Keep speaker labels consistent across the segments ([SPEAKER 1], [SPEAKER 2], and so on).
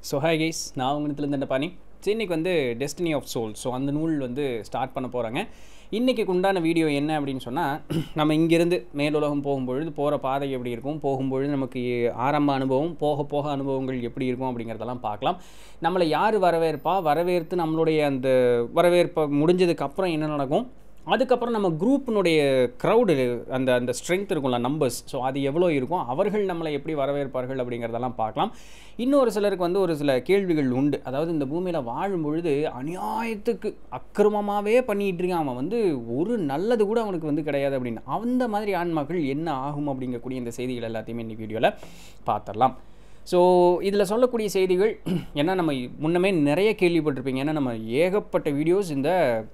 [SPEAKER 1] so hi guys நான் உங்களிடத்துலேருந்து என்ன பண்ணி சரி இன்னைக்கு வந்து டெஸ்டினி ஆஃப் சோல் ஸோ அந்த நூல் வந்து ஸ்டார்ட் பண்ண போகிறாங்க இன்றைக்கி உண்டான வீடியோ என்ன அப்படின்னு சொன்னால் நம்ம இங்கேருந்து மேலுலகம் போகும்பொழுது போகிற பாதை எப்படி இருக்கும் போகும்பொழுது நமக்கு ஆரம்ப அனுபவம் போக போக அனுபவங்கள் எப்படி இருக்கும் அப்படிங்கிறதெல்லாம் பார்க்கலாம் நம்மளை யார் வரவேற்பா வரவேற்று நம்மளுடைய அந்த வரவேற்பை முடிஞ்சதுக்கு அப்புறம் என்ன நடக்கும் அதுக்கப்புறம் நம்ம குரூப்பினுடைய க்ரௌடு அந்த அந்த ஸ்ட்ரென்த் இருக்கும்ல நம்பர்ஸ் ஸோ அது எவ்வளோ இருக்கும் அவர்கள் நம்மளை எப்படி வரவேற்பார்கள் அப்படிங்கிறதெல்லாம் பார்க்கலாம் இன்னொரு சிலருக்கு வந்து ஒரு சில கேள்விகள் உண்டு அதாவது இந்த பூமியில் வாழும் பொழுது அநியாயத்துக்கு அக்கிரமமாகவே பண்ணிகிட்டு இருக்கான் அவன் வந்து ஒரு நல்லது கூட அவனுக்கு வந்து கிடையாது அப்படின்னு அந்த மாதிரி ஆன்மாக்கள் என்ன ஆகும் அப்படிங்கக்கூடிய இந்த செய்திகள் எல்லாத்தையுமே இன்னைக்கு வீடியோவில் பார்த்துடலாம் ஸோ இதில் சொல்லக்கூடிய செய்திகள் ஏன்னா நம்ம முன்னமே நிறைய கேள்விப்பட்டிருப்பீங்க ஏன்னா நம்ம ஏகப்பட்ட வீடியோஸ் இந்த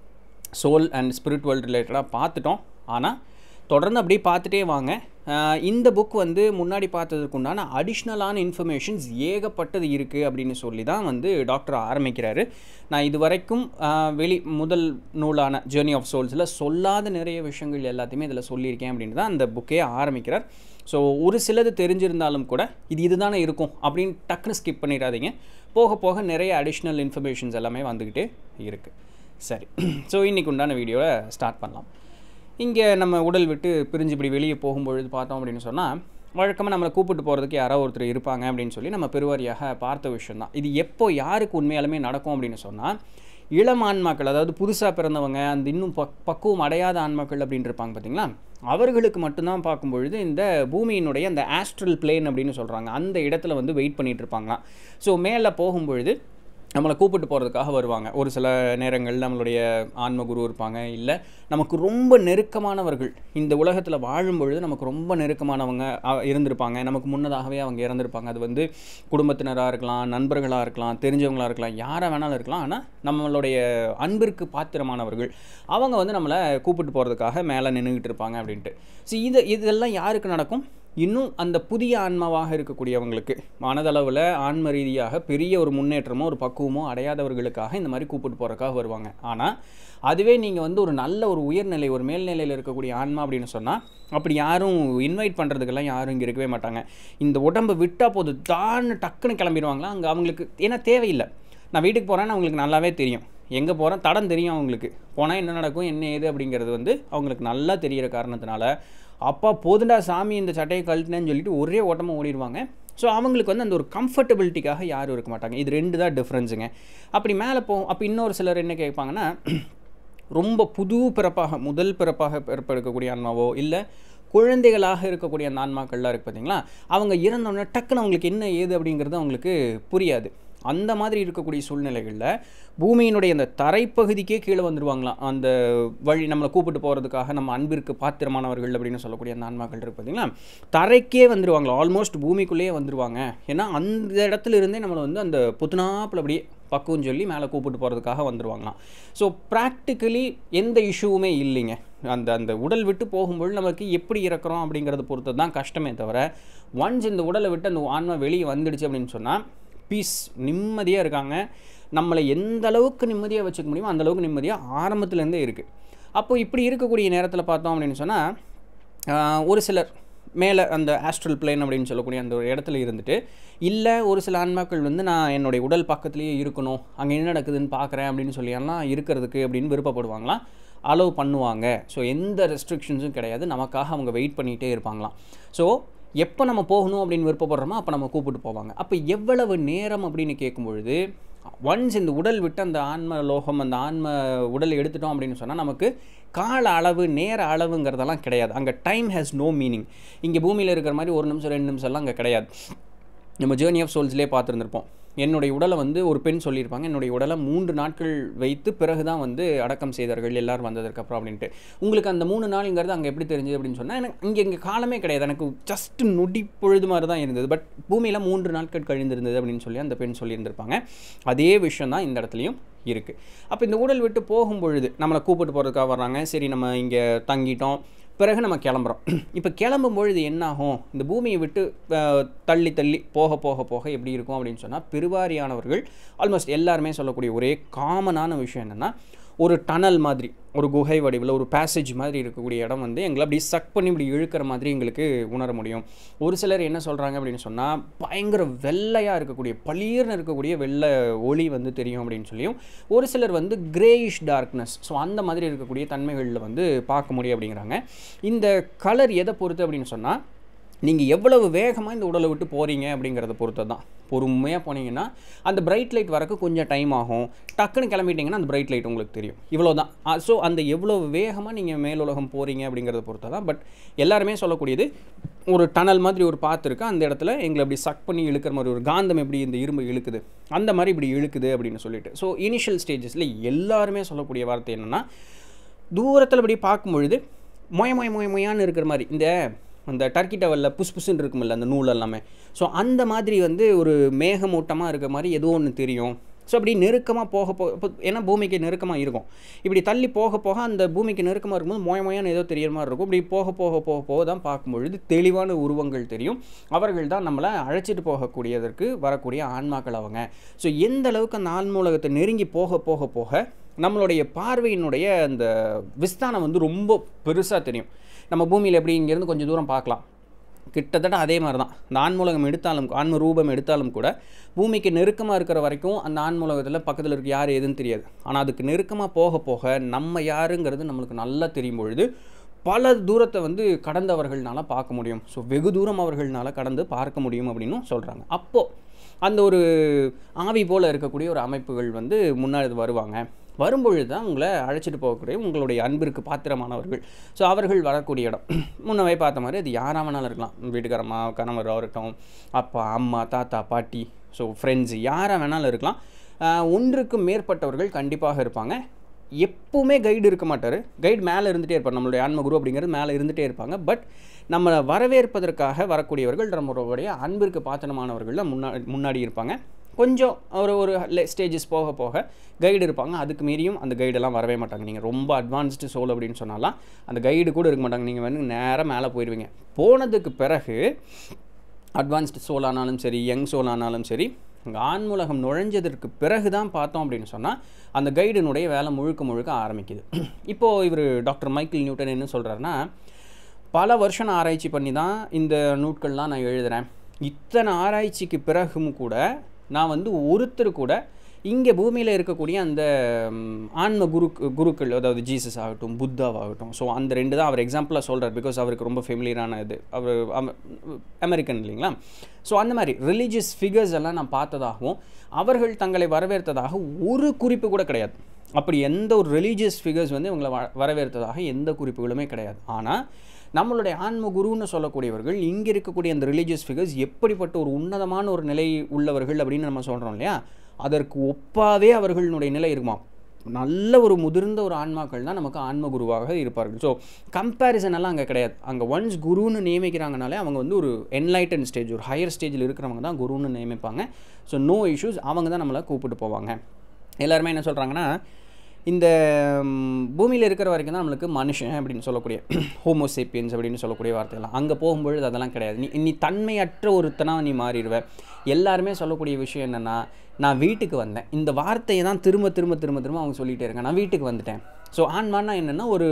[SPEAKER 1] சோல் அண்ட் ஸ்பிரிச்சுவல் ரிலேட்டடாக பார்த்துட்டோம் ஆனால் தொடர்ந்து அப்படியே பார்த்துட்டே வாங்க ஆஹ் இந்த புக் வந்து முன்னாடி பார்த்ததுக்கு உண்டான அடிஷ்னலான இன்ஃபர்மேஷன்ஸ் ஏகப்பட்டது இருக்குது அப்படின்னு சொல்லி தான் வந்து டாக்டர் ஆரம்பிக்கிறாரு நான் இது வரைக்கும் ஆஹ் வெளி முதல் நூலான ஜேர்னி ஆஃப் சோல்ஸில் சொல்லாத நிறைய விஷயங்கள் எல்லாத்தையுமே இதில் சொல்லியிருக்கேன் அப்படின்னு தான் அந்த புக்கே ஆரம்பிக்கிறார் ஸோ ஒரு சிலது தெரிஞ்சிருந்தாலும் கூட இது இதுதானே இருக்கும் அப்படின்னு டக்குன்னு ஸ்கிப் பண்ணிடாதீங்க போக போக நிறைய அடிஷ்னல் இன்ஃபர்மேஷன்ஸ் எல்லாமே வந்துக்கிட்டே இருக்குது சரி ஸோ இன்றைக்கி உண்டான வீடியோவை ஸ்டார்ட் பண்ணலாம் இங்கே நம்ம உடல் விட்டு பிரிஞ்சு இப்படி வெளியே போகும்பொழுது பார்த்தோம் அப்படின்னு சொன்னால் வழக்கமாக நம்மளை கூப்பிட்டு போகிறதுக்கு யாரோ ஒருத்தர் இருப்பாங்க அப்படின்னு சொல்லி நம்ம பெருவாரியாக பார்த்த விஷயம் தான் இது எப்போ யாருக்கு உண்மையாலுமே நடக்கும் அப்படின்னு சொன்னால் இளம் ஆன்மாக்கள் அதாவது புதுசாக பிறந்தவங்க அந்த இன்னும் பக் பக்குவம் அடையாத ஆன்மாக்கள் அப்படின்னு இருப்பாங்க பார்த்தீங்களா அவர்களுக்கு மட்டும்தான் பார்க்கும்பொழுது இந்த பூமியினுடைய அந்த ஆஸ்ட்ரல் பிளேன் அப்படின்னு சொல்கிறாங்க அந்த இடத்துல வந்து வெயிட் பண்ணிகிட்டு இருப்பாங்களாம் ஸோ மேலே போகும்பொழுது நம்மளை கூப்பிட்டு போகிறதுக்காக வருவாங்க ஒரு சில நேரங்கள் நம்மளுடைய ஆன்மகுரு இருப்பாங்க இல்லை நமக்கு ரொம்ப நெருக்கமானவர்கள் இந்த உலகத்தில் வாழும் பொழுது நமக்கு ரொம்ப நெருக்கமானவங்க அ- இருந்திருப்பாங்க நமக்கு முன்னதாகவே அவங்க இறந்துருப்பாங்க அது வந்து குடும்பத்தினராக இருக்கலாம் நண்பர்களாக இருக்கலாம் தெரிஞ்சவங்களாக இருக்கலாம் யாராக வேணாலும் இருக்கலாம் ஆனால் நம்மளுடைய அன்பிற்கு பாத்திரமானவர்கள் அவங்க வந்து நம்மளை கூப்பிட்டு போகிறதுக்காக மேலே நின்றுக்கிட்டு இருப்பாங்க அப்படின்ட்டு ஸோ இது இதெல்லாம் யாருக்கு நடக்கும் இன்னும் அந்த புதிய ஆன்மாவாக இருக்கக்கூடியவங்களுக்கு மனதளவில் ஆன்ம ரீதியாக பெரிய ஒரு முன்னேற்றமோ ஒரு பக்குவமோ அடையாதவர்களுக்காக இந்த மாதிரி கூப்பிட்டு போகிறக்காக வருவாங்க ஆனால் அதுவே நீங்கள் வந்து ஒரு நல்ல ஒரு உயர்நிலை ஒரு மேல்நிலையில் இருக்கக்கூடிய ஆன்மா அப்படின்னு சொன்னால் அப்படி யாரும் இன்வைட் பண்ணுறதுக்கெல்லாம் யாரும் இங்கே இருக்கவே மாட்டாங்க இந்த உடம்பை விட்டால் போது தான் டக்குன்னு கிளம்பிடுவாங்களா அங்கே அவங்களுக்கு ஏன்னா தேவையில்லை நான் வீட்டுக்கு போகிறேன்னு அவங்களுக்கு நல்லாவே தெரியும் எங்கே போகிறேன் தடம் தெரியும் அவங்களுக்கு போனால் என்ன நடக்கும் என்ன ஏது அப்படிங்கிறது வந்து அவங்களுக்கு நல்லா தெரிகிற காரணத்தினால அப்பா போதுண்டா சாமி இந்த சட்டையை கழட்டினேன்னு சொல்லிட்டு ஒரே ஓட்டமாக ஓடிடுவாங்க ஸோ அவங்களுக்கு வந்து அந்த ஒரு கம்ஃபர்டபிலிட்டிக்காக யாரும் இருக்க மாட்டாங்க இது ரெண்டு தான் டிஃப்ரென்ஸுங்க அப்படி மேலே போ அப்போ இன்னொரு சிலர் என்ன கேட்பாங்கன்னா ரொம்ப புது பிறப்பாக முதல் பிறப்பாக பிறப்பெடுக்கக்கூடிய ஆன்மாவோ இல்லை குழந்தைகளாக இருக்கக்கூடிய அந்த ஆன்மாக்கள்லாம் இருக்குது பார்த்தீங்களா அவங்க இறந்தோடனே டக்குன்னு அவங்களுக்கு என்ன ஏது அப்படிங்கிறது அவங்களுக்கு புரியாது அந்த மாதிரி இருக்கக்கூடிய சூழ்நிலைகளில் பூமியினுடைய அந்த தரைப்பகுதிக்கே கீழே வந்துருவாங்களாம் அந்த வழி நம்மளை கூப்பிட்டு போகிறதுக்காக நம்ம அன்பிற்கு பாத்திரமானவர்கள் அப்படின்னு சொல்லக்கூடிய அந்த ஆன்மாக்கள் இருக்கு பார்த்தீங்களா தரைக்கே வந்துருவாங்களா ஆல்மோஸ்ட் பூமிக்குள்ளேயே வந்துருவாங்க ஏன்னா அந்த இடத்துல இருந்தே நம்மளை வந்து அந்த புத்துனாப்பில் அப்படியே பக்குவம் சொல்லி மேலே கூப்பிட்டு போகிறதுக்காக வந்துருவாங்களாம் ஸோ ப்ராக்டிக்கலி எந்த இஷ்யூவுமே இல்லைங்க அந்த அந்த உடல் விட்டு போகும்போது நமக்கு எப்படி இறக்குறோம் அப்படிங்கிறத பொறுத்து தான் கஷ்டமே தவிர ஒன்ஸ் இந்த உடலை விட்டு அந்த ஆன்மா வெளியே வந்துடுச்சு அப்படின்னு சொன்னால் பீஸ் நிம்மதியாக இருக்காங்க நம்மளை எந்த அளவுக்கு நிம்மதியாக வச்சுக்க முடியுமோ அந்த அளவுக்கு நிம்மதியாக ஆரம்பத்துலேருந்தே இருக்குது அப்போ இப்படி இருக்கக்கூடிய நேரத்தில் பார்த்தோம் அப்படின்னு சொன்னால் ஒரு சிலர் மேலே அந்த ஆஸ்ட்ரல் பிளேன் அப்படின்னு சொல்லக்கூடிய அந்த ஒரு இடத்துல இருந்துட்டு இல்லை ஒரு சில ஆன்மாக்கள் வந்து நான் என்னுடைய உடல் பக்கத்துலேயே இருக்கணும் அங்கே என்ன நடக்குதுன்னு பார்க்குறேன் அப்படின்னு சொல்லியெல்லாம் இருக்கிறதுக்கு அப்படின்னு விருப்பப்படுவாங்களாம் அலோவ் பண்ணுவாங்க ஸோ எந்த ரெஸ்ட்ரிக்ஷன்ஸும் கிடையாது நமக்காக அவங்க வெயிட் பண்ணிகிட்டே இருப்பாங்களாம் ஸோ எப்போ நம்ம போகணும் அப்படின்னு விருப்பப்படுறோமோ அப்போ நம்ம கூப்பிட்டு போவாங்க அப்போ எவ்வளவு நேரம் அப்படின்னு கேட்கும் பொழுது ஒன்ஸ் இந்த உடல் விட்டு அந்த ஆன்ம லோகம் அந்த ஆன்ம உடலை எடுத்துட்டோம் அப்படின்னு சொன்னால் நமக்கு கால அளவு நேர அளவுங்கிறதெல்லாம் கிடையாது அங்கே டைம் ஹேஸ் நோ மீனிங் இங்கே பூமியில் இருக்கிற மாதிரி ஒரு நிமிஷம் ரெண்டு நிமிஷம்லாம் அங்கே கிடையாது நம்ம ஜேர்னி ஆஃப் சோல்ஸ்லேயே பார்த்துருந்துருப்போம் என்னுடைய உடலை வந்து ஒரு பெண் சொல்லியிருப்பாங்க என்னுடைய உடலை மூன்று நாட்கள் வைத்து பிறகு தான் வந்து அடக்கம் செய்தார்கள் எல்லாரும் வந்ததுக்கப்புறம் அப்படின்ட்டு உங்களுக்கு அந்த மூணு நாளுங்கிறது அங்கே எப்படி தெரிஞ்சது அப்படின்னு சொன்னால் எனக்கு இங்கே இங்கே காலமே கிடையாது எனக்கு ஜஸ்ட் நொடி பொழுது மாதிரி தான் இருந்தது பட் பூமியில் மூன்று நாட்கள் கழிந்திருந்தது அப்படின்னு சொல்லி அந்த பெண் சொல்லியிருந்திருப்பாங்க அதே விஷயம் தான் இந்த இடத்துலையும் இருக்குது அப்போ இந்த உடல் விட்டு போகும் பொழுது நம்மளை கூப்பிட்டு போகிறதுக்காக வர்றாங்க சரி நம்ம இங்கே தங்கிட்டோம் பிறகு நம்ம கிளம்புறோம் இப்போ கிளம்பும் பொழுது என்னாகும் இந்த பூமியை விட்டு அஹ், தள்ளி தள்ளி போக போக போக எப்படி இருக்கும் அப்படின்னு சொன்னால் பெருவாரியானவர்கள் ஆல்மோஸ்ட் எல்லாருமே சொல்லக்கூடிய ஒரே காமனான விஷயம் என்னென்னா ஒரு டனல் மாதிரி ஒரு குகை வடிவில் ஒரு பேசேஜ் மாதிரி இருக்கக்கூடிய இடம் வந்து எங்களை அப்படி சக் பண்ணி இப்படி இழுக்கிற மாதிரி எங்களுக்கு உணர முடியும் ஒரு சிலர் என்ன சொல்கிறாங்க அப்படின்னு சொன்னால் பயங்கர வெள்ளையாக இருக்கக்கூடிய பளிர்னு இருக்கக்கூடிய வெள்ளை ஒளி வந்து தெரியும் அப்படின்னு சொல்லியும் ஒரு சிலர் வந்து கிரேயிஷ் டார்க்னஸ் ஸோ அந்த மாதிரி இருக்கக்கூடிய தன்மைகளில் வந்து பார்க்க முடியும் அப்படிங்கிறாங்க இந்த கலர் எதை பொறுத்து அப்படின்னு சொன்னால் நீங்கள் எவ்வளவு வேகமாக இந்த உடலை விட்டு போகிறீங்க அப்படிங்கிறத பொறுத்து தான் பொறுமையாக போனீங்கன்னா அந்த பிரைட் லைட் வரக்கு கொஞ்சம் டைம் ஆகும் டக்குன்னு கிளம்பிட்டீங்கன்னா அந்த பிரைட் லைட் உங்களுக்கு தெரியும் இவ்வளோ தான் ஸோ அந்த எவ்வளோ வேகமாக நீங்கள் மேலுலகம் போகிறீங்க அப்படிங்கிறத பொறுத்து தான் பட் எல்லாருமே சொல்லக்கூடியது ஒரு டனல் மாதிரி ஒரு பாத்து இருக்குது அந்த இடத்துல எங்களை அப்படி சக் பண்ணி இழுக்கிற மாதிரி ஒரு காந்தம் எப்படி இந்த இரும்பு இழுக்குது அந்த மாதிரி இப்படி இழுக்குது அப்படின்னு சொல்லிட்டு ஸோ இனிஷியல் ஸ்டேஜஸில் எல்லாருமே சொல்லக்கூடிய வார்த்தை என்னென்னா தூரத்தில் இப்படி பார்க்கும் பொழுது மொய மொய மொய மொயான்னு இருக்கிற மாதிரி இந்த அந்த டர்க்கி டவலில் புஸ் புஸ்ன்னு இருக்குமில்ல அந்த நூல் எல்லாமே ஸோ அந்த மாதிரி வந்து ஒரு மேகமூட்டமாக இருக்கிற மாதிரி ஏதோ ஒன்று தெரியும் ஸோ அப்படி நெருக்கமாக போக போக இப்போ ஏன்னா பூமிக்கு நெருக்கமாக இருக்கும் இப்படி தள்ளி போக போக அந்த பூமிக்கு நெருக்கமாக இருக்கும்போது மொய மொயான்னு ஏதோ தெரியற மாதிரி இருக்கும் இப்படி போக போக போக போக தான் பார்க்கும்பொழுது தெளிவான உருவங்கள் தெரியும் அவர்கள் தான் நம்மளை அழைச்சிட்டு போகக்கூடியதற்கு வரக்கூடிய ஆன்மாக்கள் அவங்க ஸோ எந்த அளவுக்கு அந்த ஆன்மூலகத்தை நெருங்கி போக போக போக நம்மளுடைய பார்வையினுடைய அந்த விஸ்தானம் வந்து ரொம்ப பெருசாக தெரியும் நம்ம பூமியில் எப்படி இங்கேருந்து கொஞ்சம் தூரம் பார்க்கலாம் கிட்டத்தட்ட அதே மாதிரி தான் இந்த ஆன்மூலகம் எடுத்தாலும் ஆன்ம ரூபம் எடுத்தாலும் கூட பூமிக்கு நெருக்கமாக இருக்கிற வரைக்கும் அந்த ஆன்மூலகத்தில் பக்கத்தில் இருக்க யார் எதுன்னு தெரியாது ஆனால் அதுக்கு நெருக்கமாக போக போக நம்ம யாருங்கிறது நம்மளுக்கு நல்லா தெரியும் பொழுது பல தூரத்தை வந்து கடந்தவர்கள்னால பார்க்க முடியும் ஸோ வெகு தூரம் அவர்கள்னால கடந்து பார்க்க முடியும் அப்படின்னும் சொல்கிறாங்க அப்போது அந்த ஒரு ஆவி போல் இருக்கக்கூடிய ஒரு அமைப்புகள் வந்து முன்னாடி வருவாங்க வரும்பொழுது தான் உங்களை அழைச்சிட்டு போகக்கூடிய உங்களுடைய அன்பிற்கு பாத்திரமானவர்கள் ஸோ அவர்கள் வரக்கூடிய இடம் முன்னவே பார்த்த மாதிரி அது யாராக வேணாலும் இருக்கலாம் வீட்டுக்காரம்மா கணவர் இருக்கட்டும் அப்பா அம்மா தாத்தா பாட்டி ஸோ ஃப்ரெண்ட்ஸு யாராக வேணாலும் இருக்கலாம் ஆஹ் ஒன்றுக்கு மேற்பட்டவர்கள் கண்டிப்பாக இருப்பாங்க எப்பவுமே கைடு இருக்க மாட்டார் கைடு மேலே இருந்துகிட்டே இருப்பார் நம்மளுடைய ஆன்ம குரு அப்படிங்கிறது மேலே இருந்துகிட்டே இருப்பாங்க பட் நம்மளை வரவேற்பதற்காக வரக்கூடியவர்கள் நம்மளுடைய அன்பிற்கு பாத்திரமானவர்கள் தான் முன்னாடி முன்னாடி இருப்பாங்க கொஞ்சம் ஒரு ஒரு ஸ்டேஜஸ் போக போக கைடு இருப்பாங்க அதுக்கு மீறியும் அந்த கைடெல்லாம் வரவே மாட்டாங்க நீங்கள் ரொம்ப அட்வான்ஸ்டு சோல் அப்படின்னு சொன்னாலாம் அந்த கைடு கூட இருக்க மாட்டாங்க நீங்கள் வந்து நேராக மேலே போயிடுவீங்க போனதுக்கு பிறகு அட்வான்ஸ்டு சோல் ஆனாலும் சரி யங் சோல் ஆனாலும் சரி அங்கே ஆன்மூலகம் நுழைஞ்சதற்கு பிறகு தான் பார்த்தோம் அப்படின்னு சொன்னால் அந்த கைடினுடைய வேலை முழுக்க முழுக்க ஆரம்பிக்குது இப்போது இவர் டாக்டர் மைக்கேல் நியூட்டன் என்ன சொல்கிறாருன்னா பல வருஷம் நான் ஆராய்ச்சி பண்ணி தான் இந்த நூட்கள்லாம் நான் எழுதுகிறேன் இத்தனை ஆராய்ச்சிக்கு பிறகும் கூட நான் வந்து ஒருத்தர் கூட இங்கே பூமியில் இருக்கக்கூடிய அந்த ம், ஆன்ம குரு குருக்கள் அதாவது ஜீசஸ் ஆகட்டும் புத்தாவாகட்டும் ஸோ அந்த ரெண்டு தான் அவர் எக்ஸாம்பிளாக சொல்கிறார் பிகாஸ் அவருக்கு ரொம்ப ஃபெமிலியரான இது அவர் அம- அமெரிக்கன் இல்லைங்களா ஸோ அந்த மாதிரி ரிலீஜியஸ் ஃபிகர்ஸ் எல்லாம் நான் பார்த்ததாகவும் அவர்கள் தங்களை வரவேற்றதாக ஒரு குறிப்பு கூட கிடையாது அப்படி எந்த ஒரு ரிலீஜியஸ் ஃபிகர்ஸ் வந்து இவங்களை வ- வரவேற்றதாக எந்த குறிப்புகளுமே கிடையாது ஆனால் நம்மளுடைய ஆன்ம குருன்னு சொல்லக்கூடியவர்கள் இங்கே இருக்கக்கூடிய அந்த ரிலீஜியஸ் ஃபிகர்ஸ் எப்படிப்பட்ட ஒரு உன்னதமான ஒரு நிலை உள்ளவர்கள் அப்படின்னு நம்ம சொல்கிறோம் இல்லையா அதற்கு ஒப்பாவே அவர்களுடைய நிலை இருக்குமா நல்ல ஒரு முதிர்ந்த ஒரு ஆன்மாக்கள் தான் நமக்கு ஆன்ம குருவாக இருப்பார்கள் ஸோ கம்பேரிசன் எல்லாம் அங்கே கிடையாது அங்கே ஒன்ஸ் குருன்னு நியமிக்கிறாங்கனாலே அவங்க வந்து ஒரு என்லைட்டன் ஸ்டேஜ் ஒரு ஹையர் ஸ்டேஜில் இருக்கிறவங்க தான் குருன்னு நியமிப்பாங்க ஸோ நோ இஷ்யூஸ் அவங்க தான் நம்மளை கூப்பிட்டு போவாங்க எல்லாருமே என்ன சொல்கிறாங்கன்னா இந்த பூமியில் இருக்கிற வரைக்கும் தான் நம்மளுக்கு மனுஷன் அப்படின்னு சொல்லக்கூடிய ஹோமோசேப்பியன்ஸ் அப்படின்னு சொல்லக்கூடிய வார்த்தையெல்லாம் அங்கே போகும்பொழுது அதெல்லாம் கிடையாது நீ நீ தன்மையற்ற ஒருத்தனாக நீ மாறிடுவ எல்லாருமே சொல்லக்கூடிய விஷயம் என்னென்னா நான் வீட்டுக்கு வந்தேன் இந்த வார்த்தையை தான் திரும்ப திரும்ப திரும்ப திரும்ப அவங்க சொல்லிகிட்டே இருக்காங்க நான் வீட்டுக்கு வந்துட்டேன் ஸோ ஆன்மான்னா என்னென்னா ஒரு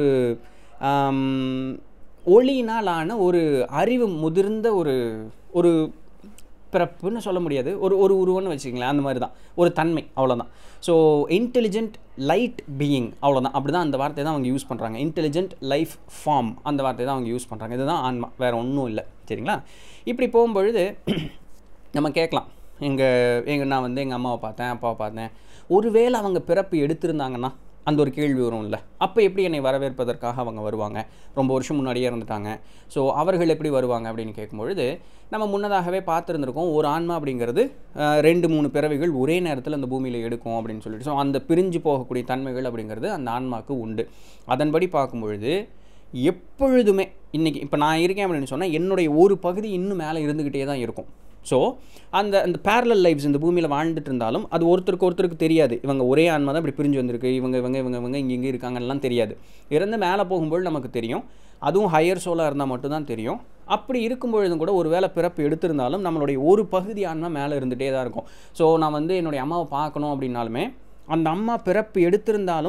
[SPEAKER 1] ஆம், ஒளியினால் ஆன ஒரு அறிவு முதிர்ந்த ஒரு ஒரு பிறப்புன்னு சொல்ல முடியாது ஒரு ஒரு உருவம்னு வச்சுக்கங்களேன் அந்த மாதிரி தான் ஒரு தன்மை அவ்வளோதான் ஸோ இன்டெலிஜென்ட் லைட் பீயிங் அவ்வளோதான் அப்படி தான் அந்த வார்த்தையை தான் அவங்க யூஸ் பண்ணுறாங்க இன்டெலிஜென்ட் லைஃப் ஃபார்ம் அந்த வார்த்தையை தான் அவங்க யூஸ் பண்ணுறாங்க இதுதான் ஆன்மா வேறு ஒன்றும் இல்லை சரிங்களா இப்படி போகும்பொழுது நம்ம கேட்கலாம் எங்கள் எங்கள் நான் வந்து எங்கள் அம்மாவை பார்த்தேன் அப்பாவை பார்த்தேன் ஒருவேளை அவங்க பிறப்பு எடுத்திருந்தாங்கன்னா அந்த ஒரு கேள்வி வரும் இல்லை அப்போ எப்படி என்னை வரவேற்பதற்காக அவங்க வருவாங்க ரொம்ப வருஷம் முன்னாடியே இருந்துட்டாங்க ஸோ அவர்கள் எப்படி வருவாங்க அப்படின்னு கேட்கும்பொழுது நம்ம முன்னதாகவே பார்த்துருந்துருக்கோம் ஒரு ஆன்மா அப்படிங்கிறது அஹ், ரெண்டு மூணு பிறவிகள் ஒரே நேரத்தில் அந்த பூமியில் எடுக்கும் அப்படின்னு சொல்லிட்டு ஸோ அந்த பிரிஞ்சு போகக்கூடிய தன்மைகள் அப்படிங்கிறது அந்த ஆன்மாவுக்கு உண்டு அதன்படி பார்க்கும்பொழுது எப்பொழுதுமே இன்றைக்கி இப்போ நான் இருக்கேன் அப்படின்னு சொன்னால் என்னுடைய ஒரு பகுதி இன்னும் மேலே இருந்துக்கிட்டே தான் இருக்கும் ஸோ அந்த அந்த பேரலல் லைஃப்ஸ் இந்த பூமியில் வாழ்ந்துட்டு இருந்தாலும் அது ஒருத்தருக்கு ஒருத்தருக்கு தெரியாது இவங்க ஒரே ஆன்மா தான் இப்படி பிரிஞ்சு வந்திருக்கு இவங்க இவங்க இவங்க இவங்க இங்கே இங்கே இருக்காங்கலாம் தெரியாது இறந்து மேலே போகும்போது நமக்கு தெரியும் அதுவும் ஹையர் சோலாக இருந்தால் மட்டும்தான் தெரியும் அப்படி இருக்கும்பொழுதும் கூட ஒரு வேளை பிறப்பு எடுத்திருந்தாலும் நம்மளுடைய ஒரு பகுதி ஆன்மா மேலே இருந்துகிட்டே தான் இருக்கும் ஸோ நான் வந்து என்னுடைய அம்மாவை பார்க்கணும் அப்படின்னாலுமே அந்த அம்மா பிறப்பு எடுத்திருந்தாலும்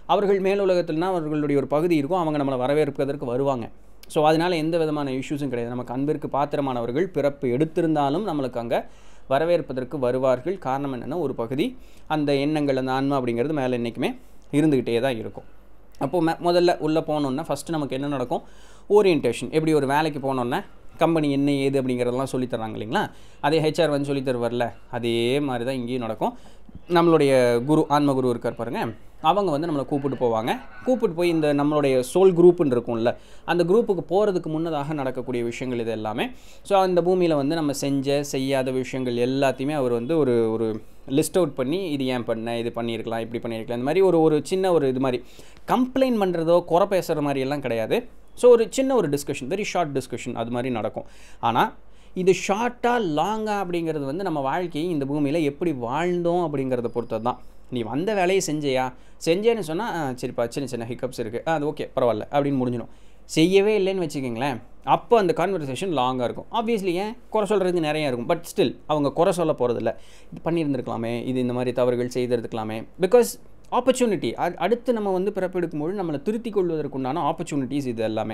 [SPEAKER 1] அவர்கள் மேலுலகத்தில்னா அவர்களுடைய ஒரு பகுதி இருக்கும் அவங்க நம்மளை வரவேற்பதற்கு வருவாங்க ஸோ அதனால் எந்த விதமான இஷ்யூஸும் கிடையாது நமக்கு அன்பிற்கு பாத்திரமானவர்கள் பிறப்பு எடுத்திருந்தாலும் நம்மளுக்கு அங்கே வரவேற்பதற்கு வருவார்கள் காரணம் என்னென்னா ஒரு பகுதி அந்த எண்ணங்கள் அந்த ஆன்மா அப்படிங்கிறது மேலே என்றைக்குமே இருந்துக்கிட்டே தான் இருக்கும் அப்போது மே முதல்ல உள்ளே போனோன்னா ஃபஸ்ட்டு நமக்கு என்ன நடக்கும் ஓரியன்டேஷன் எப்படி ஒரு வேலைக்கு போனோன்னா கம்பெனி என்ன ஏது அப்படிங்கிறதெல்லாம் சொல்லித் தர்றாங்க இல்லைங்களா அதே ஹெச்ஆர் வந்து சொல்லித் தருவார்ல அதே மாதிரி தான் இங்கேயும் நடக்கும் நம்மளுடைய குரு ஆன்ம குரு இருக்கார் பாருங்க அவங்க வந்து நம்மளை கூப்பிட்டு போவாங்க கூப்பிட்டு போய் இந்த நம்மளுடைய சோல் குரூப்புன்னு இருக்கும்ல அந்த குரூப்புக்கு போகிறதுக்கு முன்னதாக நடக்கக்கூடிய விஷயங்கள் இது எல்லாமே ஸோ அந்த பூமியில் வந்து நம்ம செஞ்ச செய்யாத விஷயங்கள் எல்லாத்தையுமே அவர் வந்து ஒரு ஒரு லிஸ்ட் அவுட் பண்ணி இது ஏன் பண்ண இது பண்ணியிருக்கலாம் இப்படி பண்ணியிருக்கலாம் இந்த மாதிரி ஒரு ஒரு சின்ன ஒரு இது மாதிரி கம்ப்ளைண்ட் பண்ணுறதோ குறை பேசுகிற மாதிரி எல்லாம் கிடையாது ஸோ ஒரு சின்ன ஒரு டிஸ்கஷன் வெரி ஷார்ட் டிஸ்கஷன் அது மாதிரி நடக்கும் ஆனால் இது ஷார்ட்டாக லாங்காக அப்படிங்கிறது வந்து நம்ம வாழ்க்கையை இந்த பூமியில் எப்படி வாழ்ந்தோம் அப்படிங்கிறத பொறுத்தது தான் நீ வந்த வேலையை செஞ்சையா செஞ்சேன்னு சொன்னால் சரிப்பா சின்ன சின்ன ஹிக்கப்ஸ் இருக்குது அது ஓகே பரவாயில்ல அப்படின்னு முடிஞ்சிடும் செய்யவே இல்லைன்னு வச்சுக்கோங்களேன் அப்போ அந்த கான்வர்சேஷன் லாங்காக இருக்கும் ஆப்வியஸ்லி ஏன் குறை சொல்கிறதுக்கு நிறைய இருக்கும் பட் ஸ்டில் அவங்க குறை சொல்ல போகிறதில்ல இது பண்ணியிருந்திருக்கலாமே இது இந்த மாதிரி தவறுகள் செய்திருக்கலாமே பிகாஸ் ஆப்பர்ச்சுனிட்டி அடுத்து நம்ம வந்து பிறப்பெடுக்கும்போது நம்மளை திருத்திக் கொள்வதற்குண்டான ஆப்பர்ச்சுனிட்டிஸ் இது எல்லாமே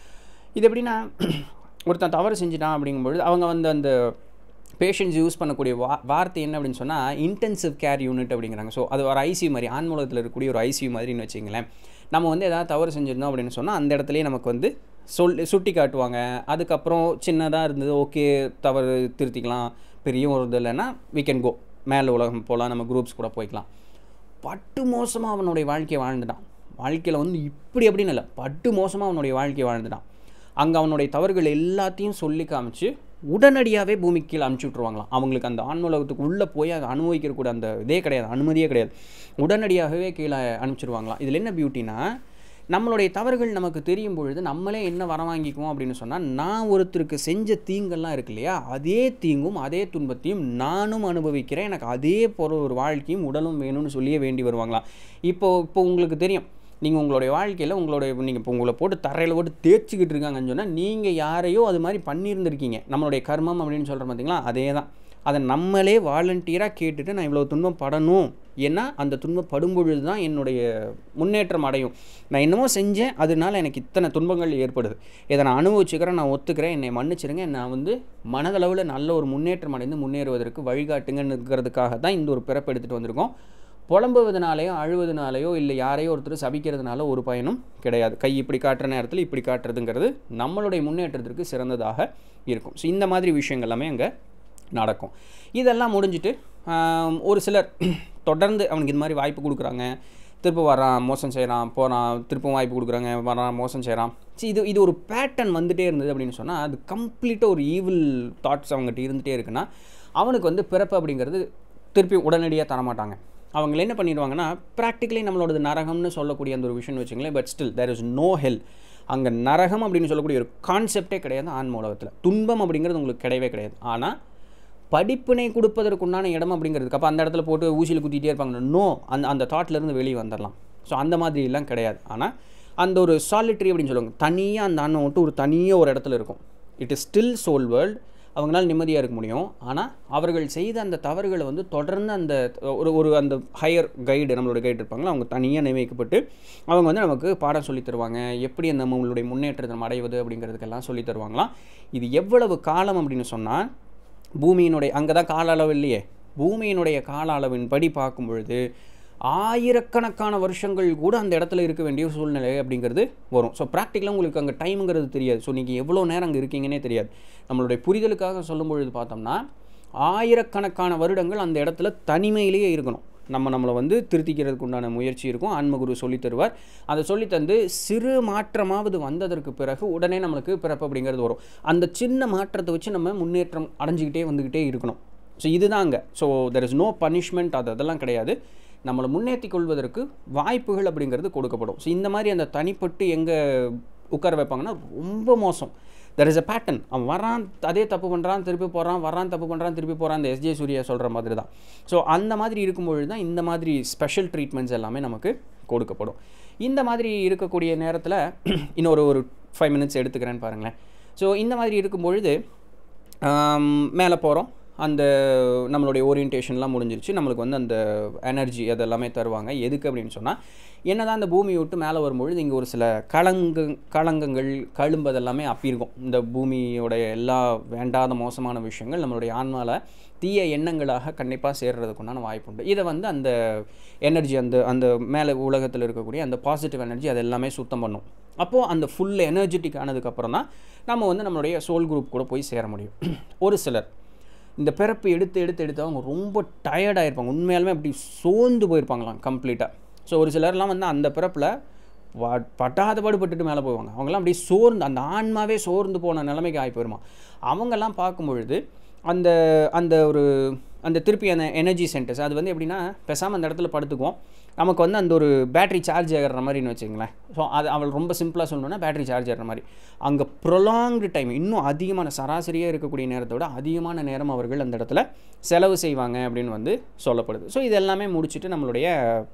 [SPEAKER 1] இது எப்படின்னா ஒருத்தன் தவறு செஞ்சுட்டான் அப்படிங்கும்பொழுது அவங்க வந்து அந்த பேஷண்ட்ஸ் யூஸ் பண்ணக்கூடிய வா வார்த்தை என்ன அப்படின்னு சொன்னால் இன்டென்சிவ் கேர் யூனிட் அப்படிங்கிறாங்க ஸோ அது ஒரு ஐசியூ மாதிரி ஆன்மூலத்தில் இருக்கக்கூடிய ஒரு ஐசியூ மாதிரின்னு வச்சிங்களேன் நம்ம வந்து எதாவது தவறு செஞ்சுருந்தோம் அப்படின்னு சொன்னால் அந்த இடத்துலையே நமக்கு வந்து சொல் சுட்டி காட்டுவாங்க அதுக்கப்புறம் சின்னதாக இருந்தது ஓகே தவறு திருத்திக்கலாம் பெரிய ஒரு இது இல்லைன்னா வீ கேன் கோ மேலே உலகம் போகலாம் நம்ம குரூப்ஸ் கூட போய்க்கலாம் பட்டு மோசமாக அவனுடைய வாழ்க்கையை வாழ்ந்துட்டான் வாழ்க்கையில் வந்து இப்படி அப்படின்னு இல்லை பட்டு மோசமாக அவனுடைய வாழ்க்கையை வாழ்ந்துட்டான் அங்கே அவனுடைய தவறுகள் எல்லாத்தையும் சொல்லி காமிச்சு உடனடியாகவே பூமிக்கு கீழே அனுப்பிச்சி விட்ருவாங்களாம் அவங்களுக்கு அந்த ஆன்மூலகத்துக்கு உள்ளே போய் அதை அனுபவிக்கிறக்கூடிய அந்த இதே கிடையாது அனுமதியே கிடையாது உடனடியாகவே கீழே அனுப்பிச்சிடுவாங்களாம் இதில் என்ன பியூட்டினா நம்மளுடைய தவறுகள் நமக்கு தெரியும் பொழுது நம்மளே என்ன வர வாங்கிக்குவோம் அப்படின்னு சொன்னால் நான் ஒருத்தருக்கு செஞ்ச தீங்கெல்லாம் இருக்கு இல்லையா அதே தீங்கும் அதே துன்பத்தையும் நானும் அனுபவிக்கிறேன் எனக்கு அதே போகிற ஒரு வாழ்க்கையும் உடலும் வேணும்னு சொல்லியே வேண்டி வருவாங்களாம் இப்போ இப்போ உங்களுக்கு தெரியும் நீங்கள் உங்களுடைய வாழ்க்கையில் உங்களுடைய நீங்கள் இப்போ உங்களை போட்டு தரையில் போட்டு தேய்ச்சிக்கிட்டு இருக்காங்கன்னு சொன்னால் நீங்கள் யாரையோ அது மாதிரி பண்ணியிருந்திருக்கீங்க நம்மளுடைய கர்மம் அப்படின்னு சொல்கிறோம் பார்த்தீங்களா அதே தான் அதை நம்மளே வாலண்டியராக கேட்டுட்டு நான் இவ்வளோ துன்பம் படணும் ஏன்னா அந்த துன்பம் படும்பொழுது தான் என்னுடைய முன்னேற்றம் அடையும் நான் என்னமோ செஞ்சேன் அதனால எனக்கு இத்தனை துன்பங்கள் ஏற்படுது இதை நான் அனுபவிச்சுக்கிறேன் நான் ஒத்துக்கிறேன் என்னை மன்னிச்சிருங்க நான் வந்து மனதளவில் நல்ல ஒரு முன்னேற்றம் அடைந்து முன்னேறுவதற்கு வழிகாட்டுங்கிறதுக்காக தான் இந்த ஒரு பிறப்பு எடுத்துகிட்டு வந்திருக்கோம் புலம்புவதனாலேயோ அழுவதனாலேயோ இல்லை யாரையோ ஒருத்தர் சபிக்கிறதுனால ஒரு பயனும் கிடையாது கை இப்படி காட்டுற நேரத்தில் இப்படி காட்டுறதுங்கிறது நம்மளுடைய முன்னேற்றத்திற்கு சிறந்ததாக இருக்கும் ஸோ இந்த மாதிரி விஷயங்கள் எல்லாமே அங்கே நடக்கும் இதெல்லாம் முடிஞ்சுட்டு ஒரு சிலர் தொடர்ந்து அவனுக்கு இது மாதிரி வாய்ப்பு கொடுக்குறாங்க திரும்ப வரான் மோசம் செய்கிறான் போகிறான் திருப்பவும் வாய்ப்பு கொடுக்குறாங்க வரான் மோசம் செய்கிறான் ஸோ இது இது ஒரு பேட்டர்ன் வந்துகிட்டே இருந்தது அப்படின்னு சொன்னால் அது கம்ப்ளீட்டாக ஒரு ஈவில் தாட்ஸ் அவங்ககிட்ட இருந்துகிட்டே இருக்குன்னா அவனுக்கு வந்து பிறப்பு அப்படிங்கிறது திருப்பி உடனடியாக தரமாட்டாங்க அவங்க என்ன பண்ணிடுவாங்கன்னா ப்ராக்டிக்கலி நம்மளோடது நரகம்னு சொல்லக்கூடிய அந்த ஒரு விஷயம் வச்சுங்களேன் but still there is no hell அங்கே நரகம் அப்படின்னு சொல்லக்கூடிய ஒரு கான்செப்டே கிடையாது ஆன்ம உலகத்தில் துன்பம் அப்படிங்கிறது உங்களுக்கு கிடையவே கிடையாது ஆனால் படிப்பினை கொடுப்பதற்குண்டான இடம் அப்படிங்கிறதுக்கு அப்போ அந்த இடத்துல போட்டு ஊசியில் குத்திட்டே இருப்பாங்க நோ அந்த அந்த தாட்லேருந்து வெளியே வந்துடலாம் ஸோ அந்த மாதிரிலாம் கிடையாது ஆனால் அந்த ஒரு சாலிட்ரி அப்படின்னு சொல்லுவாங்க தனியாக அந்த ஆன்மம் மட்டும் ஒரு தனியாக ஒரு இடத்துல இருக்கும் it is still soul world அவங்களால நிம்மதியாக இருக்க முடியும் ஆனால் அவர்கள் செய்த அந்த தவறுகளை வந்து தொடர்ந்து அந்த ஒரு ஒரு அந்த ஹையர் கைடு நம்மளோட கைடு இருப்பாங்களா அவங்க தனியாக நியமிக்கப்பட்டு அவங்க வந்து நமக்கு பாடம் சொல்லி தருவாங்க எப்படி அந்த நம்மளுடைய முன்னேற்றத்தை நம்ம அடைவது அப்படிங்கிறதுக்கெல்லாம் சொல்லி தருவாங்களாம் இது எவ்வளவு காலம் அப்படின்னு சொன்னால் பூமியினுடைய அங்கே தான் கால அளவு இல்லையே பூமியினுடைய கால அளவின் படி பார்க்கும் பொழுது ஆயிரக்கணக்கான வருஷங்கள் கூட அந்த இடத்துல இருக்க வேண்டிய சூழ்நிலை அப்படிங்கிறது வரும் ஸோ ப்ராக்டிக்கலாக உங்களுக்கு அங்கே டைமுங்கிறது தெரியாது ஸோ நீங்கள் எவ்வளோ நேரம் அங்கே இருக்கீங்கன்னே தெரியாது நம்மளுடைய புரிதலுக்காக சொல்லும் பொழுது பார்த்தோம்னா ஆயிரக்கணக்கான வருடங்கள் அந்த இடத்துல தனிமையிலேயே இருக்கணும் நம்ம நம்மளை வந்து திருத்திக்கிறதுக்கு உண்டான முயற்சி இருக்கும் ஆன்மகுரு சொல்லித் தருவார் அதை சொல்லித்தந்து சிறு மாற்றமாவது வந்ததற்கு பிறகு உடனே நம்மளுக்கு பிறப்பு அப்படிங்கிறது வரும் அந்த சின்ன மாற்றத்தை வச்சு நம்ம முன்னேற்றம் அடைஞ்சிக்கிட்டே வந்துக்கிட்டே இருக்கணும் ஸோ இதுதாங்க so there is no punishment அது அதெல்லாம் கிடையாது நம்மளை முன்னேற்றி கொள்வதற்கு வாய்ப்புகள் அப்படிங்கிறது கொடுக்கப்படும் ஸோ இந்த மாதிரி அந்த தனிப்பட்டு எங்கே உட்கார வைப்பாங்கன்னா ரொம்ப மோசம் தெர் இஸ் அ பேட்டர்ன் அவன் வரான் அதே தப்பு பண்ணுறான் திருப்பி போகிறான் வரான் தப்பு பண்ணுறான் திருப்பி போகிறான் அந்த எஸ்ஜே சூர்யா சொல்கிற மாதிரி தான் ஸோ அந்த மாதிரி இருக்கும்பொழுது தான் இந்த மாதிரி ஸ்பெஷல் ட்ரீட்மெண்ட்ஸ் எல்லாமே நமக்கு கொடுக்கப்படும் இந்த மாதிரி இருக்கக்கூடிய நேரத்தில் இன்னொரு ஒரு ஃபைவ் மினிட்ஸ் எடுத்துக்கிறேன்னு பாருங்களேன் ஸோ இந்த மாதிரி இருக்கும் பொழுது மேலே போகிறோம் அந்த நம்மளுடைய ஓரியன்டேஷன்லாம் முடிஞ்சிருச்சு நம்மளுக்கு வந்து அந்த எனர்ஜி அதெல்லாமே தருவாங்க எதுக்கு அப்படின்னு சொன்னால் என்ன தான் அந்த பூமியை விட்டு மேலே வரும்பொழுது இங்கே ஒரு சில களங்கு களங்கங்கள் கழும்பு அதெல்லாமே அப்பிருக்கும் இந்த பூமியோடைய எல்லா வேண்டாத மோசமான விஷயங்கள் நம்மளுடைய ஆன்மாவில் தீய எண்ணங்களாக கண்டிப்பாக சேர்றதுக்குண்டான வாய்ப்பு உண்டு இதை வந்து அந்த எனர்ஜி அந்த அந்த மேலே உலகத்தில் இருக்கக்கூடிய அந்த பாசிட்டிவ் எனர்ஜி அது எல்லாமே சுத்தம் பண்ணும் அப்போது அந்த ஃபுல் எனர்ஜெட்டிக் ஆனதுக்கப்புறம் தான் நம்ம வந்து நம்மளுடைய சோல் குரூப் கூட போய் சேர முடியும் ஒரு சிலர் இந்த பிறப்பு எடுத்து எடுத்து எடுத்து அவங்க ரொம்ப டயர்டாக இருப்பாங்க உண்மையாலுமே அப்படி சோர்ந்து போயிருப்பாங்களாம் கம்ப்ளீட்டாக ஸோ ஒரு சிலர்லாம் வந்து அந்த பிறப்பில் ப- பட்டாத பாடுபட்டுட்டு மேலே போவாங்க அவங்கெல்லாம் அப்படியே சோர்ந்து அந்த ஆன்மாவே சோர்ந்து போன நிலைமைக்கு ஆகி போயிருமா அவங்கெல்லாம் பார்க்கும் பொழுது அந்த அந்த ஒரு அந்த திருப்பி அந்த எனர்ஜி சென்டர்ஸ் அது வந்து எப்படின்னா பேசாமல் அந்த இடத்துல படுத்துக்குவோம் நமக்கு வந்து அந்த ஒரு பேட்டரி சார்ஜ் ஆகிற மாதிரின்னு வச்சுங்களேன் ஸோ அது அவள் ரொம்ப சிம்பிளாக சொல்லணும்னா பேட்டரி சார்ஜ் ஆகிற மாதிரி அங்கே ப்ரொலாங்டு டைம் இன்னும் அதிகமான சராசரியாக இருக்கக்கூடிய நேரத்தை விட அதிகமான நேரம் அவர்கள் அந்த இடத்துல செலவு செய்வாங்க அப்படின்னு வந்து சொல்லப்படுது ஸோ இது எல்லாமே முடிச்சுட்டு நம்மளுடைய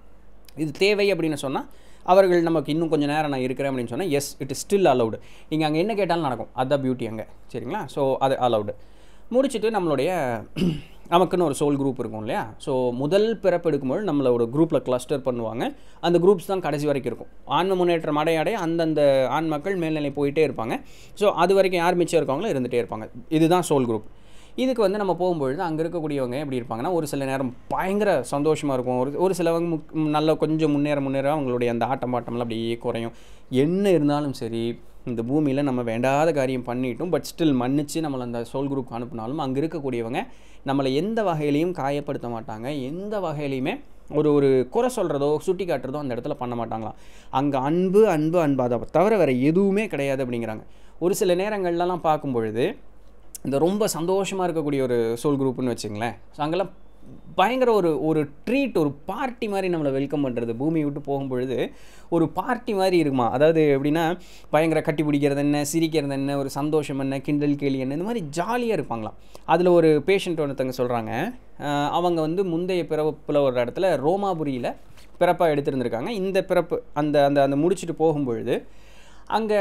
[SPEAKER 1] இது தேவை அப்படின்னு சொன்னால் அவர்கள் நமக்கு இன்னும் கொஞ்சம் நேரம் நான் இருக்கிறேன் அப்படின்னு சொன்னால் yes it is still allowed நீங்கள் அங்கே என்ன கேட்டாலும் நடக்கும் அதுதான் பியூட்டி அங்கே சரிங்களா ஸோ அது அலௌடு முடிச்சுட்டு நம்மளுடைய நமக்குன்னு ஒரு சோல் குரூப் இருக்கும் இல்லையா ஸோ முதல் பிறப்பு எடுக்கும்போது நம்மளை ஒரு குரூப்பில் கிளஸ்டர் பண்ணுவாங்க அந்த குரூப்ஸ் தான் கடைசி வரைக்கும் இருக்கும் ஆன்ம முன்னேற்றம் அடைய அடைய அந்தந்த ஆண் மக்கள் மேல்நிலை போயிட்டே இருப்பாங்க ஸோ அது வரைக்கும் யார் மிச்சம் இருக்காங்களோ இருந்துகிட்டே இருப்பாங்க இதுதான் சோல் குரூப் இதுக்கு வந்து நம்ம போகும்பொழுது அங்கே இருக்கக்கூடியவங்க எப்படி இருப்பாங்கன்னா ஒரு சில நேரம் பயங்கர சந்தோஷமாக இருக்கும் ஒரு ஒரு சிலவங்க முக் நல்ல கொஞ்சம் முன்னேற முன்னேற அவங்களுடைய அந்த ஆட்டம் பாட்டம்லாம் அப்படியே குறையும் என்ன இருந்தாலும் சரி இந்த பூமியில் நம்ம வேண்டாத காரியம் பண்ணிட்டும் பட் ஸ்டில் மன்னிச்சு நம்மளை அந்த சோல் குரூப் அனுப்புனாலும் அங்கே இருக்கக்கூடியவங்க நம்மளை எந்த வகையிலையும் காயப்படுத்த மாட்டாங்க எந்த வகையிலையுமே ஒரு ஒரு குறை சொல்கிறதோ சுட்டி காட்டுறதோ அந்த இடத்துல பண்ண மாட்டாங்களாம் அங்கே அன்பு அன்பு அன்பு அதை தவிர வேறு எதுவுமே கிடையாது அப்படிங்கிறாங்க ஒரு சில நேரங்கள்லாம் பார்க்கும் பொழுது இந்த ரொம்ப சந்தோஷமாக இருக்கக்கூடிய ஒரு சோல் குரூப்னு வச்சுங்களேன் ஸோ அங்கெல்லாம் பயங்கர ஒரு ஒரு ட்ரீட் ஒரு பார்ட்டி மாதிரி நம்மளை வெல்கம் பண்ணுறது பூமி விட்டு போகும்பொழுது ஒரு பார்ட்டி மாதிரி இருக்குமா அதாவது எப்படின்னா பயங்கர கட்டி பிடிக்கிறது என்ன சிரிக்கிறது என்ன ஒரு சந்தோஷம் என்ன கிண்டல் கேலி என்ன இந்த மாதிரி ஜாலியாக இருப்பாங்களாம் அதில் ஒரு பேஷண்ட் ஒருத்தங்க சொல்கிறாங்க அவங்க வந்து முந்தைய பிறப்பில் ஒரு இடத்துல ரோமாபுரியில் பிறப்பாக எடுத்திருந்திருக்காங்க இந்த பிறப்பு அந்த அந்த அந்த முடிச்சுட்டு போகும்பொழுது அங்கே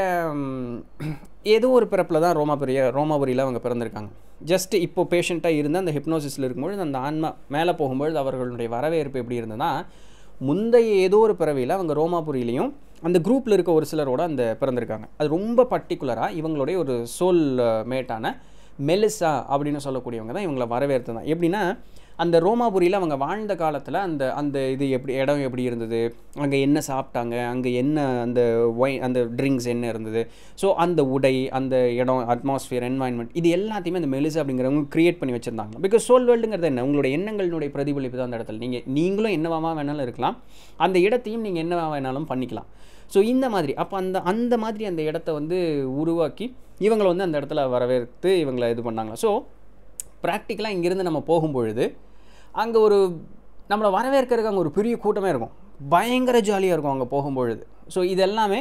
[SPEAKER 1] ஏதோ ஒரு பிறப்பில் தான் ரோமாபுரிய ரோமாபுரியில் அவங்க பிறந்திருக்காங்க ஜஸ்ட் இப்போ பேஷண்ட்டாக இருந்து அந்த ஹிப்னோசிஸில் இருக்கும்பொழுது அந்த ஆன்மா மேலே போகும்பொழுது அவர்களுடைய வரவேற்பு எப்படி இருந்ததுன்னா முந்தைய ஏதோ ஒரு பிறவியில் அவங்க ரோமாபுரியிலையும் அந்த குரூப்பில் இருக்க ஒரு சிலரோட அந்த பிறந்திருக்காங்க அது ரொம்ப பர்டிகுலராக இவங்களுடைய ஒரு சோல் மேட்டான மெலிசா அப்படின்னு சொல்லக்கூடியவங்க தான் இவங்களை வரவேற்று தான் எப்படின்னா அந்த ரோமாபுரியில் அவங்க வாழ்ந்த காலத்தில் அந்த அந்த இது எப்படி இடம் எப்படி இருந்தது அங்கே என்ன சாப்பிட்டாங்க அங்கே என்ன அந்த ஒய் அந்த ட்ரிங்க்ஸ் என்ன இருந்தது ஸோ அந்த உடை அந்த இடம் அட்மாஸ்ஃபியர் என்வாயன்மெண்ட் இது எல்லாத்தையுமே அந்த மெலிசா அப்படிங்கிறவங்க க்ரியேட் பண்ணி வச்சுருந்தாங்க பிகாஸ் சோல் வேர்ல்டுங்கிறது என்ன உங்களுடைய எண்ணங்களினுடைய பிரதிபலிப்பு தான் அந்த இடத்துல நீங்கள் நீங்களும் என்னவாமா வேணாலும் இருக்கலாம் அந்த இடத்தையும் நீங்கள் என்னவா வேணாலும் பண்ணிக்கலாம் ஸோ இந்த மாதிரி அப்போ அந்த அந்த மாதிரி அந்த இடத்த வந்து உருவாக்கி இவங்களை வந்து அந்த இடத்துல வரவேற்று இவங்களை இது பண்ணாங்க ஸோ ப்ராக்டிக்கலாக இங்கேருந்து நம்ம போகும்பொழுது அங்கே ஒரு நம்மளை வரவேற்கிறதுக்கு அங்கே ஒரு பெரிய கூட்டமே இருக்கும் பயங்கர ஜாலியாக இருக்கும் அங்கே போகும்பொழுது ஸோ இது எல்லாமே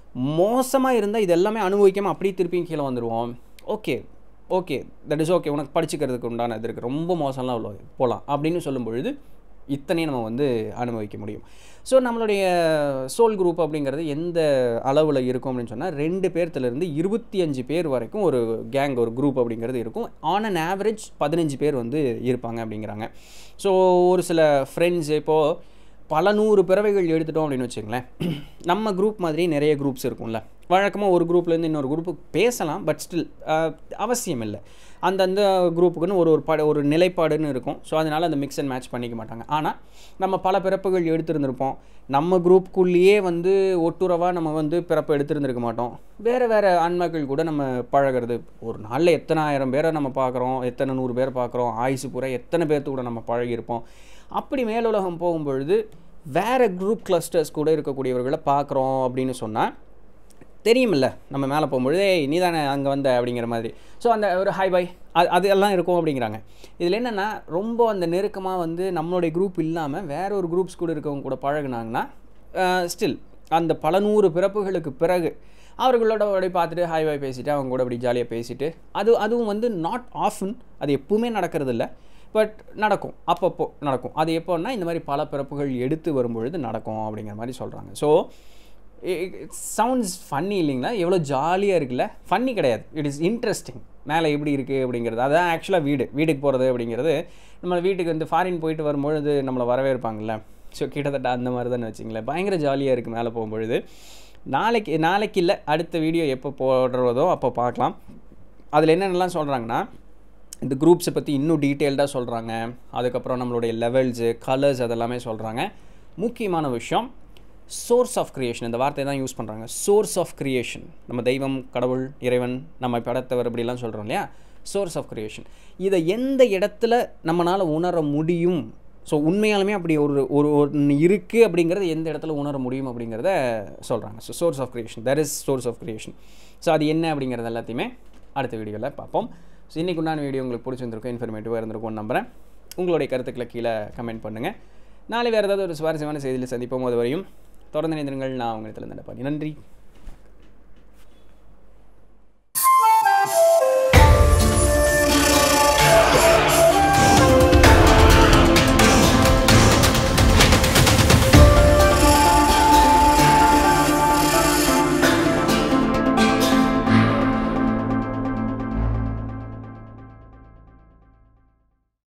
[SPEAKER 1] மோசமாக இருந்தால் இது எல்லாமே அனுபவிக்காமல் அப்படியே திருப்பியும் கீழே வந்துடுவோம் okay okay that is okay உனக்கு படிச்சுக்கிறதுக்கு உண்டான இது இருக்குது ரொம்ப மோசம்லாம் உள்ள போகலாம் அப்படின்னு சொல்லும் பொழுது இத்தனையும் நம்ம வந்து அனுபவிக்க முடியும் ஸோ நம்மளுடைய சோல் குரூப் அப்படிங்கிறது எந்த அளவில் இருக்கும் அப்படின்னு சொன்னால் ரெண்டு பேர்த்துலேருந்து இருபத்தி அஞ்சு பேர் வரைக்கும் ஒரு கேங் ஒரு குரூப் அப்படிங்கிறது இருக்கும் ஆன் அன் ஆவரேஜ் பதினஞ்சு பேர் வந்து இருப்பாங்க அப்படிங்கிறாங்க ஸோ ஒரு சில ஃப்ரெண்ட்ஸ் இப்போது பல நூறு பிறவைகள் எடுத்துட்டோம் அப்படின்னு வச்சுங்களேன் நம்ம குரூப் மாதிரி நிறைய குரூப்ஸ் இருக்கும்ல வழக்கமாக ஒரு குரூப்லேருந்து இன்னொரு குரூப்புக்கு பேசலாம் பட் ஸ்டில் அவசியம் இல்லை அந்தந்த குரூப்புக்குன்னு ஒரு ஒரு பட ஒரு நிலைப்பாடுன்னு இருக்கும் ஸோ அதனால் அந்த மிக்ஸ் அண்ட் மேட்ச் பண்ணிக்க மாட்டாங்க ஆனால் நம்ம பல பிறப்புகள் எடுத்திருந்திருப்போம் நம்ம குரூப்புக்குள்ளேயே வந்து ஒட்டுறவாக நம்ம வந்து பிறப்பு எடுத்திருந்திருக்க மாட்டோம் வேறு வேறு ஆன்மாக்கள் கூட நம்ம பழகிறது ஒரு நாளில் எத்தனை ஆயிரம் பேரை நம்ம பார்க்குறோம் எத்தனை நூறு பேர் பார்க்குறோம் ஆயுசு பூரா எத்தனை பேர்த்து கூட நம்ம பழகியிருப்போம் அப்படி மேலுலகம் போகும்பொழுது வேறு குரூப் கிளஸ்டர்ஸ் கூட இருக்கக்கூடியவர்களை பார்க்குறோம் அப்படின்னு சொன்னால் தெரியுமில்ல நம்ம மேலே போகும்பொழுது ஏய் நீ தானே அங்கே வந்த அப்படிங்கிற மாதிரி ஸோ அந்த ஒரு ஹாய் பாய் அது அது எல்லாம் இருக்கும் அப்படிங்கிறாங்க இதில் என்னென்னா ரொம்ப அந்த நெருக்கமாக வந்து நம்மளுடைய குரூப் இல்லாமல் வேற ஒரு குரூப்ஸ் கூட இருக்கவங்க கூட பழகுனாங்கன்னா ஸ்டில் அந்த பல நூறு பிறப்புகளுக்கு பிறகு அவர்களோட அப்படியே பார்த்துட்டு ஹாய் பாய் பேசிட்டு அவங்க கூட அப்படி ஜாலியாக பேசிட்டு அது அதுவும் வந்து நாட் ஆஃபன் அது எப்பவுமே நடக்கிறது இல்லை பட் நடக்கும் அப்பப்போ நடக்கும் அது எப்போன்னா இந்த மாதிரி பல பிறப்புகள் எடுத்து வரும்பொழுது நடக்கும் அப்படிங்கிற மாதிரி சொல்கிறாங்க ஸோ சவுண்ட்ஸ் ஃபன்னி இல்லைங்களா எவ்வளோ ஜாலியாக இருக்குல்ல ஃபன்னி கிடையாது இட் இஸ் இன்ட்ரெஸ்டிங் மேலே எப்படி இருக்குது அப்படிங்கிறது அதான் ஆக்சுவலாக வீடு வீட்டுக்கு போகிறது அப்படிங்கிறது நம்ம வீட்டுக்கு வந்து ஃபாரின் போயிட்டு வரும்பொழுது நம்மளை வரவேற்பாங்கல்ல ஸோ கிட்டத்தட்ட அந்த மாதிரி தான் வச்சிங்களேன் பயங்கர ஜாலியாக இருக்குது மேலே போகும்பொழுது நாளைக்கு நாளைக்கு இல்லை அடுத்த வீடியோ எப்போ போடுறதோ அப்போ பார்க்கலாம் அதில் என்னென்னலாம் சொல்கிறாங்கன்னா இந்த குரூப்ஸை பற்றி இன்னும் டீட்டெயில்டாக சொல்கிறாங்க அதுக்கப்புறம் நம்மளுடைய லெவல்ஸு கலர்ஸ் அதெல்லாமே சொல்கிறாங்க முக்கியமான விஷயம் சோர்ஸ் ஆஃப் கிரியேஷன் இந்த வார்த்தையை தான் யூஸ் பண்ணுறாங்க சோர்ஸ் ஆஃப் கிரியேஷன் நம்ம தெய்வம் கடவுள் இறைவன் நம்ம படைத்தவர் இப்படிலாம் சொல்கிறோம் இல்லையா சோர்ஸ் ஆஃப் கிரியேஷன் இதை எந்த இடத்துல நம்மளால் உணர முடியும் ஸோ உண்மையாலுமே அப்படி ஒரு ஒரு ஒன்று இருக்குது அப்படிங்கிறது எந்த இடத்துல உணர முடியும் அப்படிங்கிறத சொல்கிறாங்க so source of creation that is source of creation so அது என்ன அப்படிங்கிறது எல்லாத்தையுமே அடுத்த வீடியோவில் பார்ப்போம் ஸோ இன்றைக்கு உண்டான வீடியோ உங்களுக்கு பிடிச்சிருந்திருக்கும் இன்ஃபர்மேட்டிவாக இருந்திருக்கும்னு நம்புகிறேன் உங்களுடைய கருத்துக்களை கீழே கமெண்ட் பண்ணுங்கள் நாளை வேறு ஏதாவது ஒரு சுவாரஸ்யமான செய்தியில் சந்திப்போம் அது வரையும் தொடர்ந்து நினைந்திருங்கள் நான் உங்களிடத்தில் நன்றி